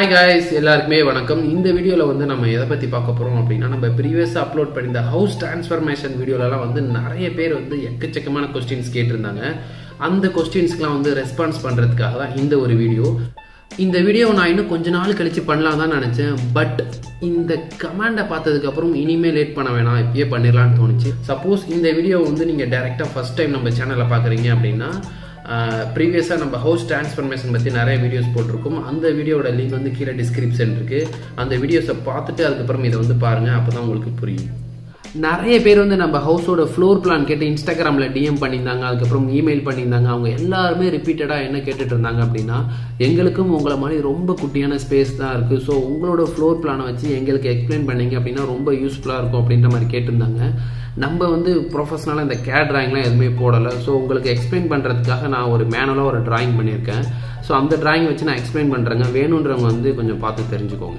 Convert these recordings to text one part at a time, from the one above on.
hi guys எல்லாருக்குமே வணக்கம் இந்த வீடியோவில் வந்து நம்ம எதை பற்றி பார்க்க போகிறோம் அப்படின்னா நம்ம ப்ரீவியஸாக அப்லோட் பண்ணியிருந்த ஹவுஸ் டிரான்ஸ்ஃபர்மேஷன் வீடியோலலாம் வந்து நிறைய பேர் வந்து எக்கச்சக்கமான கொஸ்டின்ஸ் கேட்டிருந்தாங்க அந்த கொஸ்டின்ஸ்க்குலாம் வந்து ரெஸ்பான்ஸ் பண்ணுறதுக்காக தான் இந்த ஒரு வீடியோ இந்த வீடியோ நான் இன்னும் கொஞ்ச நாள் கழிச்சு பண்ணலாம் தான் நினச்சேன் பட் இந்த கமாண்டை பார்த்ததுக்கப்புறம் இனிமேல் லேட் பண்ண வேணாம் இப்பயே பண்ணிடலாம்னு தோணுச்சு சப்போஸ் இந்த வீடியோ வந்து நீங்கள் டேரெக்டாக ஃபஸ்ட் டைம் நம்ம சேனலை பார்க்குறீங்க அப்படின்னா ப்ரீவியஸாக நம்ம ஹவுஸ் டிரான்ஸ்ஃபர்மேஷன் பற்றி நிறைய வீடியோஸ் போட்டிருக்கோம் அந்த வீடியோட லிங்க் வந்து கீழே டிஸ்கிரிப்ஷன் இருக்குது அந்த வீடியோஸை பார்த்துட்டு அதுக்கப்புறம் இதை வந்து பாருங்கள் அப்போ தான் உங்களுக்கு புரியும் நிறைய பேர் வந்து நம்ம ஹவுஸோட ஃப்ளோர் பிளான் கேட்டு இன்ஸ்டாகிராமில் டிஎம் பண்ணியிருந்தாங்க அதுக்கப்புறம் இமெயில் பண்ணியிருந்தாங்க அவங்க எல்லாருமே ரிப்பீட்டடாக என்ன கேட்டுட்டு இருந்தாங்க அப்படின்னா எங்களுக்கும் உங்களை மாதிரி ரொம்ப குட்டியான ஸ்பேஸ் தான் இருக்குது ஸோ உங்களோட ஃப்ளோர் பிளானை வச்சு எங்களுக்கு எக்ஸ்பிளைன் பண்ணீங்க அப்படின்னா ரொம்ப யூஸ்ஃபுல்லாக இருக்கும் அப்படின்ற மாதிரி கேட்டிருந்தாங்க நம்ம வந்து ப்ரொஃபஷனலாக இந்த கேட் ட்ராயிங்லாம் எதுவுமே போடலை ஸோ உங்களுக்கு எக்ஸ்பிளைன் பண்ணுறதுக்காக நான் ஒரு மேனுவலாக ஒரு ட்ராயிங் பண்ணியிருக்கேன் ஸோ அந்த ட்ராயிங் வச்சு நான் எக்ஸ்பிளைன் பண்ணுறேங்க வேணுன்றவங்க வந்து கொஞ்சம் பார்த்து தெரிஞ்சுக்கோங்க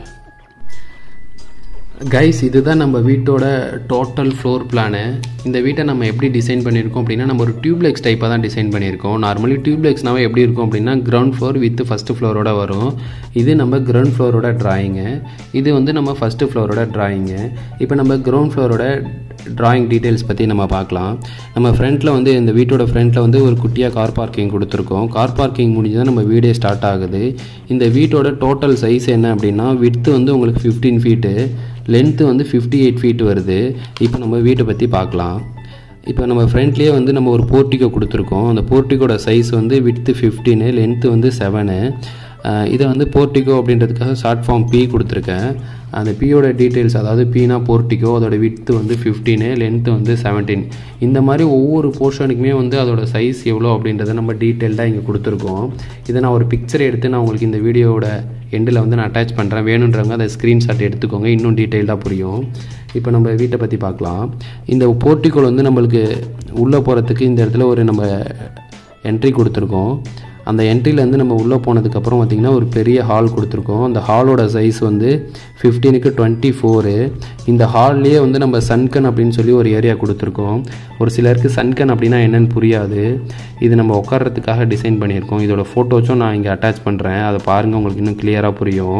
கைஸ் இதுதான் நம்ம வீட்டோட டோட்டல் ஃப்ளோர் பிளானு இந்த வீட்டை நம்ம எப்படி டிசைன் பண்ணியிருக்கோம் அப்படின்னா நம்ம ஒரு டியூப்லெக்ஸ் டைப்பாக தான் டிசைன் பண்ணியிருக்கோம் நார்மலி டியூப்லெக்ஸ்னாவே எப்படி இருக்கும் அப்படின்னா கிரவுண்ட் ஃப்ளோர் வித் ஃபஸ்ட்டு ஃப்ளோரோட வரும் இது நம்ம கிரவுண்ட் ஃப்ளோரோட ட்ராயிங்கு இது வந்து நம்ம ஃபஸ்ட்டு ஃப்ளோரோட ட்ராயிங்கு இப்போ நம்ம கிரவுண்ட் ஃப்ளோரோட ட்ராயிங் டீட்டெயில்ஸ் பற்றி நம்ம பார்க்கலாம் நம்ம ஃப்ரண்ட்டில் வந்து இந்த வீட்டோட ஃப்ரண்ட்டில் வந்து ஒரு குட்டியாக கார் பார்க்கிங் கொடுத்துருக்கோம் கார் பார்க்கிங் முடிஞ்சு தான் நம்ம வீடே ஸ்டார்ட் ஆகுது இந்த வீட்டோட டோட்டல் சைஸ் என்ன அப்படின்னா விட்த்து வந்து உங்களுக்கு ஃபிஃப்டீன் ஃபீட்டு லென்த்து வந்து ஃபிஃப்டி எயிட் ஃபீட் வருது இப்போ நம்ம வீட்டை பற்றி பார்க்கலாம் இப்போ நம்ம ஃப்ரண்ட்லேயே வந்து நம்ம ஒரு போர்ட்டிகோ கொடுத்துருக்கோம் அந்த போர்ட்டிகோட சைஸ் வந்து விட்த்து ஃபிஃப்டீனு லென்த்து வந்து செவனு இதை வந்து போர்ட்டிகோ அப்படின்றதுக்காக ஷார்ட் ஃபார்ம் பி கொடுத்துருக்கேன் அந்த பியோட டீட்டெயில்ஸ் அதாவது பீனா போர்ட்டிகோ அதோட விட்த்து வந்து ஃபிஃப்டீனு லென்த்து வந்து செவன்டீன் இந்த மாதிரி ஒவ்வொரு போர்ஷனுக்குமே வந்து அதோட சைஸ் எவ்வளோ அப்படின்றத நம்ம டீட்டெயில்டாக இங்கே கொடுத்துருக்கோம் இதை நான் ஒரு பிக்சர் எடுத்து நான் உங்களுக்கு இந்த வீடியோவோட எண்டில் வந்து நான் அட்டாச் பண்ணுறேன் வேணுன்றவங்க அதை ஸ்க்ரீன்ஷாட் எடுத்துக்கோங்க இன்னும் டீட்டெயில்டாக புரியும் இப்போ நம்ம வீட்டை பற்றி பார்க்கலாம் இந்த போர்ட்டிகோல் வந்து நம்மளுக்கு உள்ளே போகிறதுக்கு இந்த இடத்துல ஒரு நம்ம என்ட்ரி கொடுத்துருக்கோம் அந்த என்ட்ரிலேருந்து நம்ம உள்ளே போனதுக்கப்புறம் பார்த்திங்கன்னா ஒரு பெரிய ஹால் கொடுத்துருக்கோம் அந்த ஹாலோட சைஸ் வந்து ஃபிஃப்டீனுக்கு டுவெண்ட்டி ஃபோரு இந்த ஹால்லேயே வந்து நம்ம சன்கன் அப்படின்னு சொல்லி ஒரு ஏரியா கொடுத்துருக்கோம் ஒரு சிலருக்கு சன்கன் அப்படின்னா என்னென்னு புரியாது இது நம்ம உட்கார்றதுக்காக டிசைன் பண்ணியிருக்கோம் இதோட ஃபோட்டோஸும் நான் இங்கே அட்டாச் பண்ணுறேன் அதை பாருங்கள் உங்களுக்கு இன்னும் கிளியராக புரியும்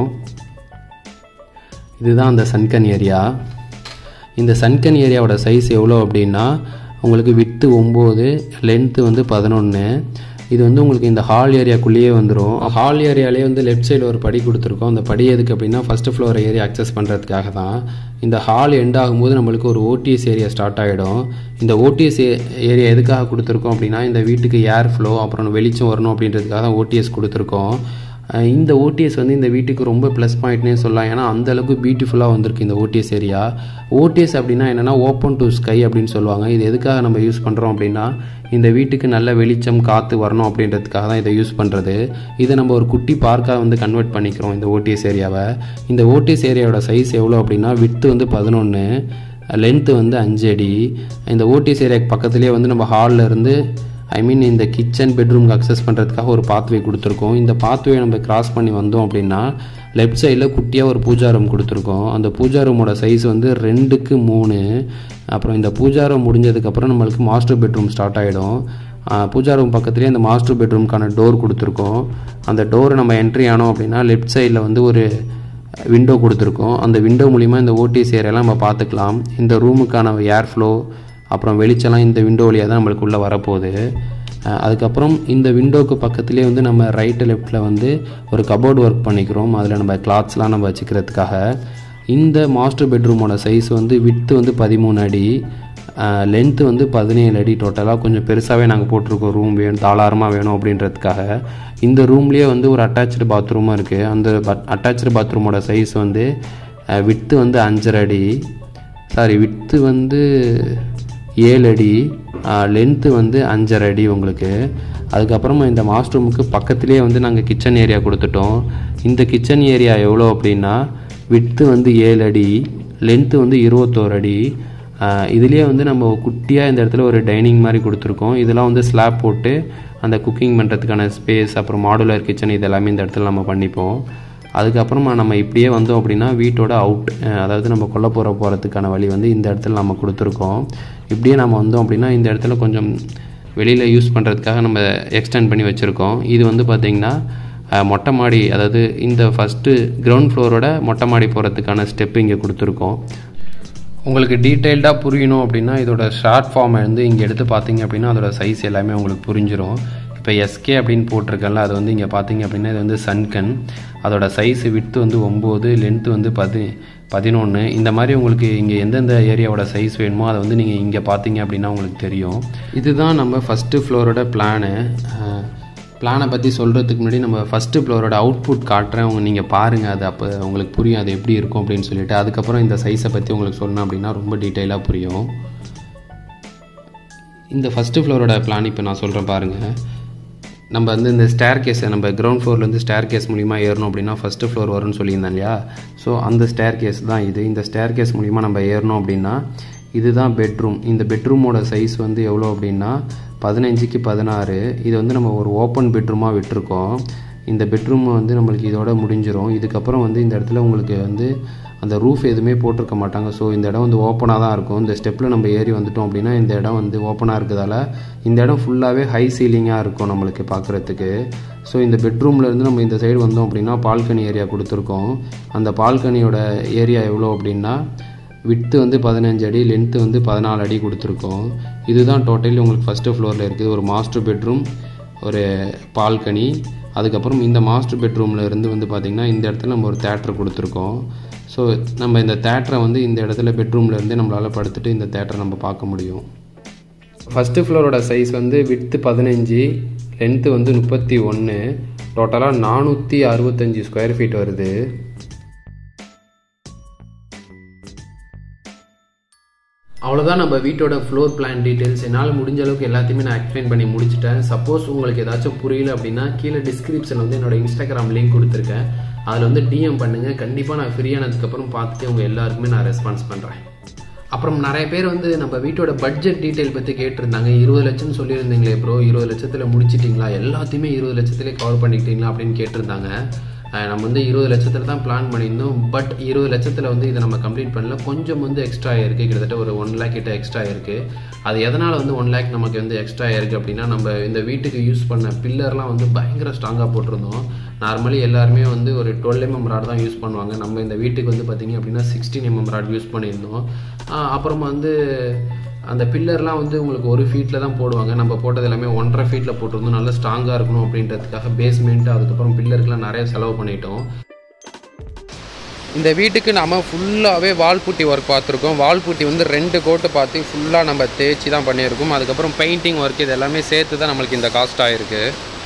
இதுதான் அந்த சன்கன் ஏரியா இந்த சன்கன் ஏரியாவோட சைஸ் எவ்வளோ அப்படின்னா உங்களுக்கு விட்டு ஒம்பது லென்த்து வந்து பதினொன்று இது வந்து உங்களுக்கு இந்த ஹால் ஏரியாக்குள்ளேயே வந்துடும் ஹால் ஏரியாலே வந்து லெஃப்ட் சைடில் ஒரு படி கொடுத்துருக்கோம் அந்த படி எதுக்கு அப்படின்னா ஃபஸ்ட்டு ஃப்ளோர் ஏரியா அக்சஸ் பண்ணுறதுக்காக தான் இந்த ஹால் எண்ட் ஆகும்போது நம்மளுக்கு ஒரு ஓடிஎஸ் ஏரியா ஸ்டார்ட் ஆகிடும் இந்த ஓடிஎஸ் ஏரியா எதுக்காக கொடுத்துருக்கோம் அப்படின்னா இந்த வீட்டுக்கு ஏர் ஃப்ளோ அப்புறம் வெளிச்சம் வரணும் அப்படின்றதுக்காக தான் ஓடிஎஸ் கொடுத்துருக்கோம் இந்த ஓடிஎஸ் வந்து இந்த வீட்டுக்கு ரொம்ப ப்ளஸ் பாயிண்ட்னே சொல்லலாம் ஏன்னா அந்தளவுக்கு பியூட்டிஃபுல்லாக வந்திருக்கு இந்த ஓடிஎஸ் ஏரியா ஓடிஎஸ் அப்படின்னா என்னென்னா ஓப்பன் டு ஸ்கை அப்படின்னு சொல்லுவாங்க இது எதுக்காக நம்ம யூஸ் பண்ணுறோம் அப்படின்னா இந்த வீட்டுக்கு நல்ல வெளிச்சம் காற்று வரணும் அப்படின்றதுக்காக தான் இதை யூஸ் பண்ணுறது இதை நம்ம ஒரு குட்டி பார்க்காக வந்து கன்வெர்ட் பண்ணிக்கிறோம் இந்த ஓடிஎஸ் ஏரியாவை இந்த ஓடிஎஸ் ஏரியாவோட சைஸ் எவ்வளோ அப்படின்னா வித்து வந்து பதினொன்று லென்த்து வந்து அஞ்சு அடி இந்த ஓடிஎஸ் ஏரியாவுக்கு பக்கத்துலேயே வந்து நம்ம ஹாலில் இருந்து ஐ மீன் இந்த கிச்சன் பெட்ரூம்க்கு அக்சஸ் பண்ணுறதுக்காக ஒரு பாத்வே கொடுத்துருக்கோம் இந்த பாத்வே நம்ம கிராஸ் பண்ணி வந்தோம் அப்படின்னா லெஃப்ட் சைடில் குட்டியாக ஒரு பூஜா ரூம் கொடுத்துருக்கோம் அந்த பூஜா ரூமோட சைஸ் வந்து ரெண்டுக்கு மூணு அப்புறம் இந்த பூஜா ரூம் முடிஞ்சதுக்கப்புறம் நம்மளுக்கு மாஸ்டர் பெட்ரூம் ஸ்டார்ட் ஆகிடும் பூஜா ரூம் பக்கத்துலேயே அந்த மாஸ்டர் பெட்ரூம்க்கான டோர் கொடுத்துருக்கோம் அந்த டோரை நம்ம என்ட்ரி ஆனோம் அப்படின்னா லெஃப்ட் சைடில் வந்து ஒரு விண்டோ கொடுத்துருக்கோம் அந்த விண்டோ மூலிமா இந்த ஓடிஎஸ் ஏரியாலாம் நம்ம பார்த்துக்கலாம் இந்த ரூமுக்கான ஏர் ஃப்ளோ அப்புறம் வெளிச்சம்லாம் இந்த விண்டோ வழியாக தான் நம்மளுக்கு உள்ளே வரப்போகுது அதுக்கப்புறம் இந்த விண்டோவுக்கு பக்கத்துலேயே வந்து நம்ம ரைட்டு லெஃப்ட்டில் வந்து ஒரு கபோர்டு ஒர்க் பண்ணிக்கிறோம் அதில் நம்ம கிளாத்ஸ்லாம் நம்ம வச்சுக்கிறதுக்காக இந்த மாஸ்டர் பெட்ரூமோட சைஸ் வந்து வித்து வந்து பதிமூணு அடி லென்த்து வந்து பதினேழு அடி டோட்டலாக கொஞ்சம் பெருசாகவே நாங்கள் போட்டிருக்கோம் ரூம் வேணும் தாளாரமாக வேணும் அப்படின்றதுக்காக இந்த ரூம்லேயே வந்து ஒரு அட்டாச்சு பாத்ரூமும் இருக்குது அந்த அட்டாச்சு பாத்ரூமோட சைஸ் வந்து வித்து வந்து அஞ்சரை அடி சாரி வித்து வந்து ஏழு அடி லென்த்து வந்து அஞ்சரை அடி உங்களுக்கு அதுக்கப்புறமா இந்த மாஸ்டர் ரூமுக்கு பக்கத்துலேயே வந்து நாங்கள் கிச்சன் ஏரியா கொடுத்துட்டோம் இந்த கிச்சன் ஏரியா எவ்வளோ அப்படின்னா வித்து வந்து ஏழு அடி லென்த்து வந்து இருபத்தோரு அடி இதுலேயே வந்து நம்ம குட்டியாக இந்த இடத்துல ஒரு டைனிங் மாதிரி கொடுத்துருக்கோம் இதெல்லாம் வந்து ஸ்லாப் போட்டு அந்த குக்கிங் பண்ணுறதுக்கான ஸ்பேஸ் அப்புறம் மாடுலர் கிச்சன் இது எல்லாமே இந்த இடத்துல நம்ம பண்ணிப்போம் அதுக்கப்புறமா நம்ம இப்படியே வந்தோம் அப்படின்னா வீட்டோட அவுட் அதாவது நம்ம கொல்ல போகிற போகிறதுக்கான வழி வந்து இந்த இடத்துல நம்ம கொடுத்துருக்கோம் இப்படியே நம்ம வந்தோம் அப்படின்னா இந்த இடத்துல கொஞ்சம் வெளியில் யூஸ் பண்ணுறதுக்காக நம்ம எக்ஸ்டெண்ட் பண்ணி வச்சுருக்கோம் இது வந்து பார்த்திங்கன்னா அஹ், மொட்டை மாடி அதாவது இந்த ஃபஸ்ட்டு கிரவுண்ட் ஃப்ளோரோட மொட்டை மாடி போகிறதுக்கான ஸ்டெப் இங்கே கொடுத்துருக்கோம் உங்களுக்கு டீட்டெயில்டாக புரியணும் அப்படின்னா இதோட ஷார்ட் ஃபார்மை வந்து இங்கே எடுத்து பார்த்தீங்க அப்படின்னா அதோட சைஸ் எல்லாமே உங்களுக்கு புரிஞ்சிடும் இப்போ எஸ்கே அப்படின்னு போட்டிருக்கல அது வந்து இங்கே பார்த்தீங்க அப்படின்னா இது வந்து சன்கன் அதோட சைஸ் விட்த் வந்து ஒம்பது லென்த்து வந்து பதி பதினொன்று இந்த மாதிரி உங்களுக்கு இங்கே எந்தெந்த ஏரியாவோட சைஸ் வேணுமோ அதை வந்து நீங்கள் இங்கே பார்த்தீங்க அப்படின்னா உங்களுக்கு தெரியும் இதுதான் நம்ம ஃபஸ்ட்டு ஃப்ளோரோட பிளானு பிளானை பற்றி சொல்கிறதுக்கு முன்னாடி நம்ம ஃபஸ்ட்டு ஃப்ளோரோட அவுட்புட் காட்டுறேன் உங்க நீங்கள் பாருங்கள் அது அப்போ உங்களுக்கு புரியும் அது எப்படி இருக்கும் அப்படின்னு சொல்லிட்டு அதுக்கப்புறம் இந்த சைஸை பற்றி உங்களுக்கு சொன்னேன் அப்படின்னா ரொம்ப டீட்டெயிலாக புரியும் இந்த ஃபஸ்ட்டு ஃப்ளோரோட பிளான் இப்போ நான் சொல்கிறேன் பாருங்கள் நம்ம வந்து இந்த ஸ்டேர் கேஸை நம்ம கிரவுண்ட் ஃப்ளோர்லேருந்து ஸ்டேர் கேஸ் மூலிமா ஏறணும் அப்படின்னா ஃபஸ்ட்டு ஃப்ளோர் வரும்னு சொல்லியிருந்தேன் இல்லையா ஸோ அந்த ஸ்டேர் கேஸ் தான் இது இந்த ஸ்டேர் கேஸ் மூலிமா நம்ம ஏறணும் அப்படின்னா இதுதான் பெட்ரூம் இந்த பெட்ரூமோட சைஸ் வந்து எவ்வளோ அப்படின்னா பதினஞ்சுக்கு பதினாறு இது வந்து நம்ம ஒரு ஓப்பன் பெட்ரூமாக விட்டுருக்கோம் இந்த பெட்ரூம் வந்து நம்மளுக்கு இதோட முடிஞ்சிரும் இதுக்கப்புறம் வந்து இந்த இடத்துல உங்களுக்கு வந்து அந்த ரூஃப் எதுவுமே போட்டிருக்க மாட்டாங்க ஸோ இந்த இடம் வந்து ஓப்பனாக தான் இருக்கும் இந்த ஸ்டெப்பில் நம்ம ஏறி வந்துட்டோம் அப்படின்னா இந்த இடம் வந்து ஓப்பனாக இருக்கிறதால இந்த இடம் ஃபுல்லாகவே ஹை சீலிங்காக இருக்கும் நம்மளுக்கு பார்க்குறதுக்கு ஸோ இந்த பெட்ரூமில் இருந்து நம்ம இந்த சைடு வந்தோம் அப்படின்னா பால்கனி ஏரியா கொடுத்துருக்கோம் அந்த பால்கனியோட ஏரியா எவ்வளோ அப்படின்னா விட்த்து வந்து பதினஞ்சு அடி லென்த்து வந்து பதினாலு அடி கொடுத்துருக்கோம் இதுதான் டோட்டலி உங்களுக்கு ஃபஸ்ட்டு ஃப்ளோரில் இருக்குது ஒரு மாஸ்டர் பெட்ரூம் ஒரு பால்கனி அதுக்கப்புறம் இந்த மாஸ்டர் பெட்ரூமில் இருந்து வந்து பார்த்திங்கன்னா இந்த இடத்துல நம்ம ஒரு தேட்டர் கொடுத்துருக்கோம் ஸோ நம்ம இந்த தேட்டரை வந்து இந்த இடத்துல பெட்ரூமில் இருந்து நம்மளால் படுத்துட்டு இந்த தேட்டரை நம்ம பார்க்க முடியும் ஃபஸ்ட்டு ஃப்ளோரோட சைஸ் வந்து விட்த்து பதினஞ்சு லென்த்து வந்து முப்பத்தி ஒன்று டோட்டலாக நானூற்றி அறுபத்தஞ்சி ஸ்கொயர் ஃபீட் வருது அவ்வளோதான் நம்ம வீட்டோட ஃப்ளோர் பிளான் டீட்டெயில்ஸ் என்னால் முடிஞ்ச அளவுக்கு எல்லாத்தையுமே நான் எக்ஸ்பிளைன் பண்ணி முடிச்சிட்டேன் சப்போஸ் உங்களுக்கு ஏதாச்சும் புரியல அப்படின்னா கீழே டிஸ்கிரிப்ஷன் வந்து என்னோட இன்ஸ்டாகிராம் லிங்க் கொடுத்துருக்கேன் அதில் வந்து டிஎம் பண்ணுங்கள் கண்டிப்பாக நான் ஃப்ரீயானதுக்கப்புறம் பார்த்துட்டு உங்கள் எல்லாருக்குமே நான் ரெஸ்பான்ஸ் பண்ணுறேன் அப்புறம் நிறைய பேர் வந்து நம்ம வீட்டோட பட்ஜெட் டீட்டெயில் பற்றி கேட்டிருந்தாங்க இருபது லட்சம் சொல்லியிருந்தீங்களே ப்ரோ இருபது லட்சத்தில் முடிச்சிட்டிங்களா எல்லாத்தையுமே இருபது லட்சத்துலேயே கவர் பண்ணிக்கிட்டீங்களா அப்படின்னு கேட்டிருந்தாங்க அஹ் நம்ம வந்து இருபது லட்சத்தில் தான் பிளான் பண்ணியிருந்தோம் பட் இருபது லட்சத்தில் வந்து இதை நம்ம கம்ப்ளீட் பண்ணல கொஞ்சம் வந்து எக்ஸ்ட்ரா ஆயிருக்கு கிட்டத்தட்ட ஒரு ஒன் லேக் கிட்ட எக்ஸ்ட்ரா ஆயிருக்கு அது எதனால் வந்து ஒன் லேக் நமக்கு வந்து எக்ஸ்ட்ரா ஆயிருக்கு அப்படின்னா நம்ம இந்த வீட்டுக்கு யூஸ் பண்ண பில்லர்லாம் வந்து பயங்கர ஸ்ட்ராங்காக போட்டிருந்தோம் நார்மலி எல்லாருமே வந்து ஒரு டுவெல் எம்எம் ராட் தான் யூஸ் பண்ணுவாங்க நம்ம இந்த வீட்டுக்கு வந்து பார்த்திங்க அப்படின்னா சிக்ஸ்டீன் எம்எம் ராட் யூஸ் பண்ணியிருந்தோம் ஆஹ் அப்புறமா வந்து அந்த பில்லர்லாம் வந்து உங்களுக்கு ஒரு ஃபீட்டில் தான் போடுவாங்க நம்ம போட்டது எல்லாமே ஒன்றரை ஃபீட்டில் போட்டிருந்தோம் நல்லா ஸ்ட்ராங்காக இருக்கணும் அப்படின்றதுக்காக பேஸ்மெண்ட் அதுக்கப்புறம் பில்லருக்குலாம் நிறைய செலவு பண்ணிட்டோம் இந்த வீட்டுக்கு நம்ம ஃபுல்லாகவே வால்புட்டி ஒர்க் பார்த்துருக்கோம் வால்புட்டி வந்து ரெண்டு கோட்டு பார்த்து ஃபுல்லாக நம்ம தேய்ச்சி தான் பண்ணியிருக்கோம் அதுக்கப்புறம் பெயிண்டிங் ஒர்க் இது எல்லாமே சேர்த்து தான் நம்மளுக்கு இந்த காஸ்ட் ஆகிருக்கு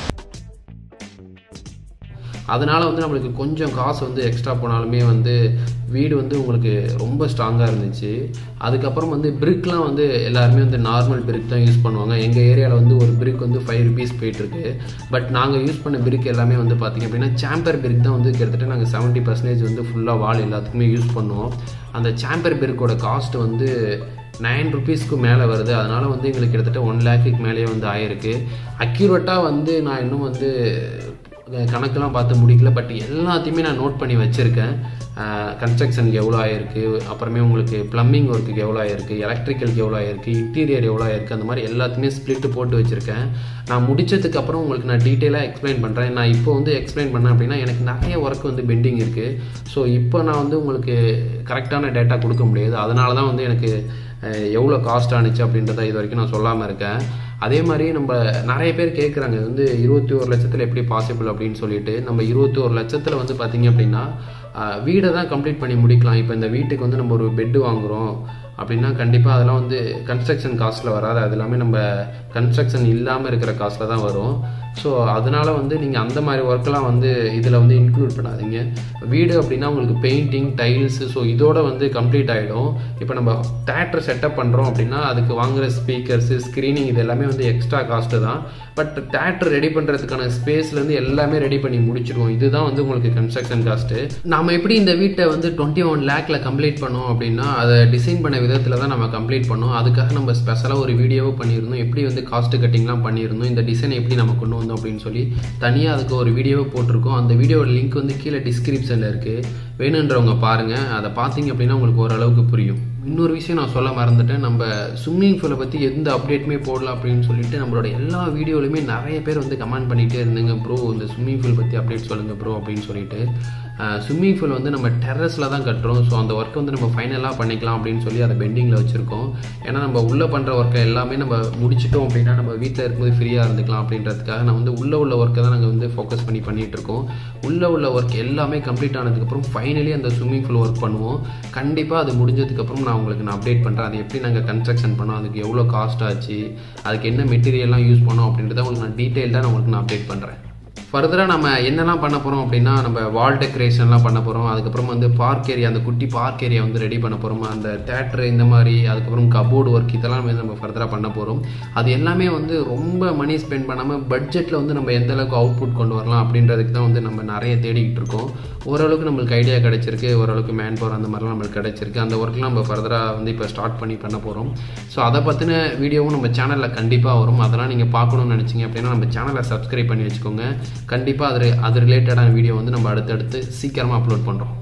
அதனால் வந்து நம்மளுக்கு கொஞ்சம் காசு வந்து எக்ஸ்ட்ரா போனாலுமே வந்து வீடு வந்து உங்களுக்கு ரொம்ப ஸ்ட்ராங்காக இருந்துச்சு அதுக்கப்புறம் வந்து பிரிக்லாம் வந்து எல்லாருமே வந்து நார்மல் பிரிக் தான் யூஸ் பண்ணுவாங்க எங்கள் ஏரியாவில் வந்து ஒரு பிரிக் வந்து ஃபைவ் ருபீஸ் போயிட்டுருக்கு பட் நாங்கள் யூஸ் பண்ண பிரிக் எல்லாமே வந்து பார்த்திங்க அப்படின்னா சாம்பர் பிரிக் தான் வந்து கிட்டத்தட்ட நாங்கள் செவன்ட்டி பர்சன்டேஜ் வந்து ஃபுல்லாக வால் எல்லாத்துக்குமே யூஸ் பண்ணுவோம் அந்த சாம்பர் பிரிக்கோட காஸ்ட் வந்து நைன் ருபீஸ்க்கு மேலே வருது அதனால் வந்து எங்களுக்கு கிட்டத்தட்ட ஒன் லேக்குக்கு மேலேயே வந்து ஆயிருக்கு அக்யூரேட்டாக வந்து நான் இன்னும் வந்து கணக்கெல்லாம் பார்த்து முடிக்கல பட் எல்லாத்தையுமே நான் நோட் பண்ணி வச்சுருக்கேன் கன்ஸ்ட்ரக்ஷனுக்கு எவ்வளோ ஆயிருக்கு அப்புறமே உங்களுக்கு ப்ளம்பிங் ஒர்க்குக்கு எவ்வளோ ஆயிருக்கு எலக்ட்ரிக்கலுக்கு எவ்வளோ ஆயிருக்கு இன்டீரியர் எவ்வளோ ஆயிருக்கு அந்த மாதிரி எல்லாத்தையுமே ஸ்ப்ளிட் போட்டு வச்சுருக்கேன் நான் முடிச்சதுக்கு அப்புறம் உங்களுக்கு நான் டீட்டெயிலாக எக்ஸ்பிளைன் பண்ணுறேன் நான் இப்போ வந்து எக்ஸ்பிளைன் பண்ணேன் அப்படின்னா எனக்கு நிறைய ஒர்க் வந்து பெண்டிங் இருக்குது ஸோ இப்போ நான் வந்து உங்களுக்கு கரெக்டான டேட்டா கொடுக்க முடியாது அதனால தான் வந்து எனக்கு அஹ், எவ்வளோ காஸ்ட் ஆணுச்சு அப்படின்றத இது வரைக்கும் நான் சொல்லாமல் இருக்கேன் அதே மாதிரி நம்ம நிறைய பேர் கேட்குறாங்க இது வந்து இருபத்தி ஒரு லட்சத்தில் எப்படி பாசிபிள் அப்படின்னு சொல்லிட்டு நம்ம இருபத்தி ஒரு லட்சத்தில் வந்து பார்த்தீங்க அப்படின்னா ஆஹ், வீடை தான் கம்ப்ளீட் பண்ணி முடிக்கலாம் இப்போ இந்த வீட்டுக்கு வந்து நம்ம ஒரு பெட்டு வாங்குகிறோம் அப்படின்னா கண்டிப்பாக அதெல்லாம் வந்து கன்ஸ்ட்ரக்ஷன் காஸ்ட்டில் வராது அது எல்லாமே நம்ம கன்ஸ்ட்ரக்ஷன் இல்லாமல் இருக்கிற காஸ்ட்டில் தான் வரும் ஸோ அதனால் வந்து நீங்கள் அந்த மாதிரி ஒர்க்கெலாம் வந்து இதில் வந்து இன்க்ளூட் பண்ணாதீங்க வீடு அப்படின்னா உங்களுக்கு பெயிண்டிங் டைல்ஸு ஸோ இதோட வந்து கம்ப்ளீட் ஆகிடும் இப்போ நம்ம தேட்டர் செட்டப் பண்ணுறோம் அப்படின்னா அதுக்கு வாங்குற ஸ்பீக்கர்ஸு ஸ்க்ரீனிங் இது எல்லாமே வந்து எக்ஸ்ட்ரா காஸ்ட்டு தான் பட் தேட்டர் ரெடி பண்ணுறதுக்கான ஸ்பேஸ்லேருந்து எல்லாமே ரெடி பண்ணி முடிச்சிருவோம் இதுதான் வந்து உங்களுக்கு கன்ஸ்ட்ரக்ஷன் காஸ்ட்டு நாம எப்படி இந்த வீட்டை வந்து டுவெண்ட்டி ஒன் லேக்ல கம்ப்ளீட் பண்ணோம் அப்படின்னா அதை டிசைன் பண்ண விதத்தில் தான் நம்ம கம்ப்ளீட் பண்ணோம் அதுக்காக நம்ம ஸ்பெஷலாக ஒரு வீடியோவும் பண்ணியிருந்தோம் எப்படி வந்து காஸ்ட் கட்டிங்லாம் பண்ணியிருந்தோம் இந்த டிசைன் எப்படி நம்ம கொண்டு வந்தோம் அப்படின்னு சொல்லி தனியாக அதுக்கு ஒரு வீடியோவை போட்டிருக்கோம் அந்த வீடியோட லிங்க் வந்து கீழே டிஸ்கிரிப்ஷனில் இருக்குது வேணுன்றவங்க பாருங்கள் அதை பார்த்தீங்க அப்படின்னா உங்களுக்கு ஓரளவுக்கு புரியும் இன்னொரு விஷயம் நான் சொல்ல மறந்துட்டேன் நம்ம ஸ்விம்மிங் பூலை பற்றி எந்த அப்டேட்டுமே போடல அப்படின்னு சொல்லிட்டு நம்மளோட எல்லா வீடியோலையுமே நிறைய பேர் வந்து கமெண்ட் பண்ணிகிட்டே இருந்தீங்க ப்ரோ இந்த ஸ்விம்மிங் பூல் பற்றி அப்டேட் சொல்லுங்கள் ப்ரோ அப்படின்னு சொல்லிட்டு ஸ்விம்மிங் பூல் வந்து நம்ம டெரஸில் தான் கட்டுறோம் ஸோ அந்த ஒர்க்கை வந்து நம்ம ஃபைனலாக பண்ணிக்கலாம் அப்படின்னு சொல்லி அதை பெண்டிங்கில் வச்சுருக்கோம் ஏன்னா நம்ம உள்ளே பண்ணுற ஒர்க்கை எல்லாமே நம்ம முடிச்சிட்டோம் அப்படின்னா நம்ம வீட்டில் இருக்கும்போது ஃப்ரீயாக இருந்துக்கலாம் அப்படின்றதுக்காக நான் வந்து உள்ளே உள்ள ஒர்க்கை தான் நாங்கள் வந்து ஃபோக்கஸ் பண்ணி பண்ணிகிட்டு இருக்கோம் உள்ளே உள்ள ஒர்க் எல்லாமே கம்ப்ளீட் ஆனதுக்கப்புறம் ஃபைனலி அந்த ஸ்விம்மிங் பூல் ஒர்க் பண்ணுவோம் கண்டிப்பாக அது முடிஞ்சதுக்கப்புறம் நான் உங்களுக்கு நான் அப்டேட் பண்ணுறேன் அது எப்படி நாங்கள் கன்ஸ்ட்ரக்ஷன் பண்ணோம் அதுக்கு எவ்வளோ காஸ்ட் ஆச்சு அதுக்கு என்ன மெட்டீரியல்லாம் யூஸ் பண்ணோம் அப்படின்றத உங்களுக்கு நான் டீட்டெயில்டாக நான் உங்களுக்கு நான் அப்டேட் பண்ணுறேன் ஃபர்தராக நம்ம என்னெல்லாம் பண்ண போகிறோம் அப்படின்னா நம்ம வால் டெக்கரேஷன்லாம் பண்ண போகிறோம் அதுக்கப்புறம் வந்து பார்க் ஏரியா அந்த குட்டி பார்க் ஏரியா வந்து ரெடி பண்ண போகிறோம் அந்த தேட்டர் இந்த மாதிரி அதுக்கப்புறம் கபோர்டு ஒர்க் இதெல்லாம் வந்து நம்ம ஃபர்தராக பண்ண போகிறோம் அது எல்லாமே வந்து ரொம்ப மணி ஸ்பெண்ட் பண்ணாமல் பட்ஜெட்டில் வந்து நம்ம எந்த அளவுக்கு அவுட்புட் கொண்டு வரலாம் அப்படின்றதுக்கு தான் வந்து நம்ம நிறைய தேடிக்கிட்டு இருக்கோம் ஓரளவுக்கு நம்மளுக்கு ஐடியா கிடைச்சிருக்கு ஓரளவுக்கு மேன் பவர் அந்த மாதிரிலாம் நம்மளுக்கு கிடைச்சிருக்கு அந்த ஒர்க்லாம் நம்ம ஃபர்தராக வந்து இப்போ ஸ்டார்ட் பண்ணி பண்ண போகிறோம் ஸோ அதை பற்றின வீடியோவும் நம்ம சேனலில் கண்டிப்பாக வரும் அதெல்லாம் நீங்கள் பார்க்கணும்னு நினச்சிங்க அப்படின்னா நம்ம சேனலை சப்ஸ்கிரைப் பண்ணி வச்சுக்கோங்க கண்டிப்பாக அது அது ரிலேட்டடான வீடியோ வந்து நம்ம அடுத்தடுத்து சீக்கிரமாக அப்லோட் பண்ணுறோம்